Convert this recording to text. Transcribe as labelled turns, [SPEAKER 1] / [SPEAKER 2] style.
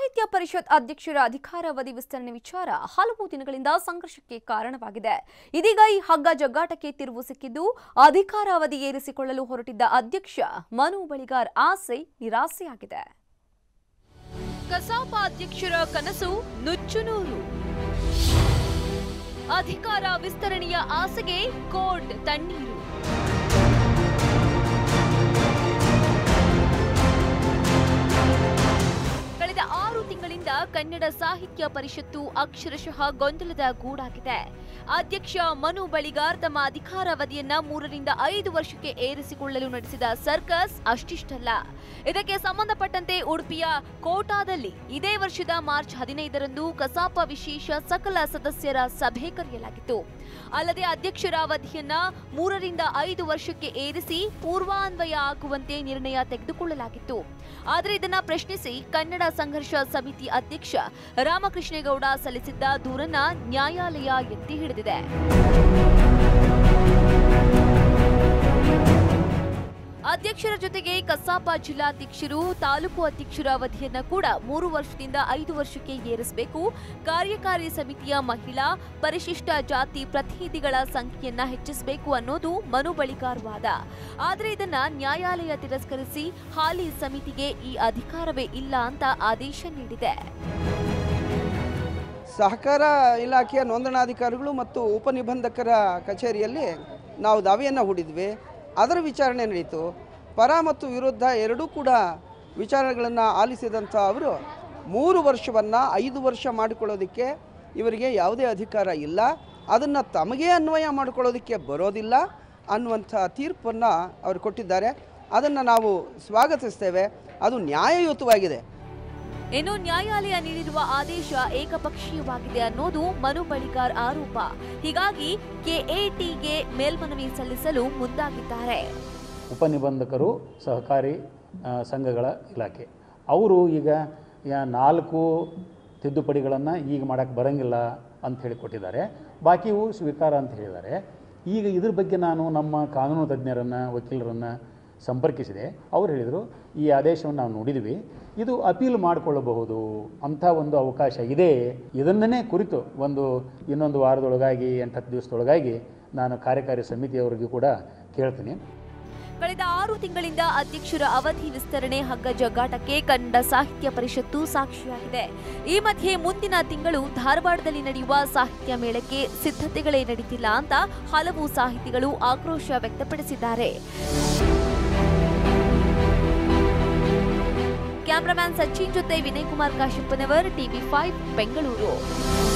[SPEAKER 1] ಸಾಹಿತ್ಯ ಪರಿಷತ್ ಅಧ್ಯಕ್ಷರ ಅಧಿಕಾರಾವಧಿ ವಿಸ್ತರಣೆ ವಿಚಾರ ಹಲವು ದಿನಗಳಿಂದ ಸಂಘರ್ಷಕ್ಕೆ ಕಾರಣವಾಗಿದೆ ಇದೀಗ ಈ ಹಗ್ಗ ಜಗ್ಗಾಟಕ್ಕೆ ತಿರುವು ಸಿಕ್ಕಿದ್ದು ಅಧಿಕಾರಾವಧಿ ಏರಿಸಿಕೊಳ್ಳಲು ಹೊರಟಿದ್ದ ಅಧ್ಯಕ್ಷ ಮನು ಬಳಿಗಾರ್ ಆಸೆ ನಿರಾಸೆಯಾಗಿದೆ ಕಸಾಪ ಅಧ್ಯಕ್ಷರ ಕನಸು ನುಚ್ಚುನೂರು ಅಧಿಕಾರ ವಿಸ್ತರಣೆಯ ಆಸೆಗೆ ಕೋರ್ಟ್ ತಣ್ಣೀರು ಕಳೆದ ಆರು ತಿಂಗಳಿಂದ ಕನ್ನಡ ಸಾಹಿತ್ಯ ಪರಿಷತ್ತು ಅಕ್ಷರಶಃ ಗೊಂದಲದ ಗೂಡಾಗಿದೆ ಅಧ್ಯಕ್ಷ ಮನು ಬಳಿಗಾರ್ ತಮ್ಮ ಅಧಿಕಾರಾವಧಿಯನ್ನ ಮೂರರಿಂದ ಐದು ವರ್ಷಕ್ಕೆ ಏರಿಸಿಕೊಳ್ಳಲು ನಡೆಸಿದ ಸರ್ಕಸ್ ಅಷ್ಟಿಷ್ಟಲ್ಲ ಇದಕ್ಕೆ ಸಂಬಂಧಪಟ್ಟಂತೆ ಉಡುಪಿಯ ಕೋಟಾದಲ್ಲಿ ಇದೇ ವರ್ಷದ ಮಾರ್ಚ್ ಹದಿನೈದರಂದು ಕಸಾಪ ವಿಶೇಷ ಸಕಲ ಸದಸ್ಯರ ಸಭೆ ಕರೆಯಲಾಗಿತ್ತು ಅಲ್ಲದೆ ಅಧ್ಯಕ್ಷರ ಅವಧಿಯನ್ನ ಮೂರರಿಂದ ಐದು ವರ್ಷಕ್ಕೆ ಏರಿಸಿ ಪೂರ್ವಾನ್ವಯ ಆಗುವಂತೆ ನಿರ್ಣಯ ತೆಗೆದುಕೊಳ್ಳಲಾಗಿತ್ತು ಆದರೆ ಇದನ್ನ ಪ್ರಶ್ನಿಸಿ ಕನ್ನಡ ಸಂಘರ್ಷ ಸಮಿತಿ ಅಧ್ಯಕ್ಷ ರಾಮಕೃಷ್ಣೇಗೌಡ ಸಲ್ಲಿಸಿದ್ದ ದೂರನ್ನ ನ್ಯಾಯಾಲಯ ಎತ್ತಿ ಹಿಡಿದಿದೆ ಅಧ್ಯಕ್ಷರ ಜೊತೆಗೆ ಕಸಾಪ ಜಿಲ್ಲಾಧ್ಯಕ್ಷರು ತಾಲೂಕು ಅಧ್ಯಕ್ಷರ ಅವಧಿಯನ್ನ ಕೂಡ ಮೂರು ವರ್ಷದಿಂದ ಐದು ವರ್ಷಕ್ಕೆ ಏರಿಸಬೇಕು ಕಾರ್ಯಕಾರಿ ಸಮಿತಿಯ ಮಹಿಳಾ ಪರಿಶಿಷ್ಟ ಜಾತಿ ಪ್ರತಿನಿಧಿಗಳ ಸಂಖ್ಯೆಯನ್ನ ಹೆಚ್ಚಿಸಬೇಕು ಅನ್ನೋದು ಮನು ಬಳಿಗಾರ್ ವಾದ ಆದರೆ ಇದನ್ನ ನ್ಯಾಯಾಲಯ ತಿರಸ್ಕರಿಸಿ ಹಾಲಿ ಸಮಿತಿಗೆ ಈ ಅಧಿಕಾರವೇ ಇಲ್ಲ ಅಂತ ಆದೇಶ ನೀಡಿದೆ
[SPEAKER 2] ಸಹಕಾರ ಇಲಾಖೆಯ ನೋಂದಣಾಧಿಕಾರಿಗಳು ಮತ್ತು ಉಪನಿಬಂಧಕರ ಕಚೇರಿಯಲ್ಲಿ ನಾವು ದಾವೆಯನ್ನು ಹೂಡಿದ್ವಿ ಅದರ ವಿಚಾರಣೆ ನಡೀತು ಪರ ಮತ್ತು ವಿರುದ್ಧ ಎರಡೂ ಕೂಡ ವಿಚಾರಣೆಗಳನ್ನು ಆಲಿಸಿದಂಥ ಅವರು ಮೂರು ವರ್ಷವನ್ನು ಐದು ವರ್ಷ ಮಾಡಿಕೊಳ್ಳೋದಕ್ಕೆ ಇವರಿಗೆ ಯಾವುದೇ ಅಧಿಕಾರ ಇಲ್ಲ ಅದನ್ನು ತಮಗೇ ಅನ್ವಯ ಮಾಡಿಕೊಳ್ಳೋದಕ್ಕೆ ಬರೋದಿಲ್ಲ ಅನ್ನುವಂಥ ತೀರ್ಪನ್ನು ಅವರು ಕೊಟ್ಟಿದ್ದಾರೆ ಅದನ್ನು ನಾವು ಸ್ವಾಗತಿಸ್ತೇವೆ ಅದು ನ್ಯಾಯಯುತವಾಗಿದೆ
[SPEAKER 1] ಇನ್ನು ನ್ಯಾಯಾಲಯ ನೀಡಿರುವ ಆದೇಶ ಏಕಪಕ್ಷೀಯವಾಗಿದೆ ಅನ್ನೋದು ಮನು ಬಳಿಗಾರ್ ಆರೋಪ ಹೀಗಾಗಿ ಕೆಎಟಿಗೆ ಮೇಲ್ಮನವಿ ಸಲ್ಲಿಸಲು ಮುಂದಾಗಿದ್ದಾರೆ
[SPEAKER 3] ಉಪನಿಬಂಧಕರು ಸಹಕಾರಿ ಆ, ಸಂಘಗಳ ಇಲಾಖೆ ಅವರು ಈಗ ಯಾ- ನಾಲ್ಕು ತಿದ್ದುಪಡಿಗಳನ್ನು ಈಗ ಮಾಡೋಕ್ಕೆ ಬರೋಂಗಿಲ್ಲ ಅಂತ ಹೇಳಿ ಕೊಟ್ಟಿದ್ದಾರೆ ಬಾಕಿವು ಸ್ವೀಕಾರ ಅಂತ ಹೇಳಿದ್ದಾರೆ ಈಗ ಇದ್ರ ಬಗ್ಗೆ ನಾನು ನಮ್ಮ ಕಾನೂನು ತಜ್ಞರನ್ನು ವಕೀಲರನ್ನು ಸಂಪರ್ಕಿಸಿದೆ ಅವ್ರು ಹೇಳಿದರು ಈ ಆದೇಶವನ್ನು ನಾವು ನೋಡಿದ್ವಿ ಇದು ಅಪೀಲ್ ಮಾಡಿಕೊಳ್ಳಬಹುದು ಅಂಥ ಒಂದು ಅವಕಾಶ ಇದೆ ಇದನ್ನೇ ಕುರಿತು ಒಂದು ಇನ್ನೊಂದು ವಾರದೊಳಗಾಗಿ ಎಂಟು ಹತ್ತು ದಿವಸದೊಳಗಾಗಿ ನಾನು ಕಾರ್ಯಕಾರಿ ಸಮಿತಿಯವರಿಗೂ ಕೂಡ ಕೇಳ್ತೀನಿ
[SPEAKER 1] ಕಳೆದ ಆರು ತಿಂಗಳಿಂದ ಅಧ್ಯಕ್ಷರ ಅವಧಿ ವಿಸ್ತರಣೆ ಹಗ್ಗ ಜಗ್ಗಾಟಕ್ಕೆ ಕನ್ನಡ ಸಾಹಿತ್ಯ ಪರಿಷತ್ತು ಸಾಕ್ಷಿಯಾಗಿದೆ ಈ ಮಧ್ಯೆ ಮುಂದಿನ ತಿಂಗಳು ಧಾರವಾಡದಲ್ಲಿ ನಡೆಯುವ ಸಾಹಿತ್ಯ ಮೇಳಕ್ಕೆ ಸಿದ್ಧತೆಗಳೇ ನಡೀತಿಲ್ಲ ಅಂತ ಹಲವು ಸಾಹಿತಿಗಳು ಆಕ್ರೋಶ ವ್ಯಕ್ತಪಡಿಸಿದ್ದಾರೆ ಕ್ಯಾಮರಾಮ್ಯಾನ್ ಸಚಿನ್ ಜೊತೆ ವಿನಯ್ ಕುಮಾರ್ ಕಾಶಪ್ಪನವರ್ ಟಿವಿ ಫೈವ್ ಬೆಂಗಳೂರು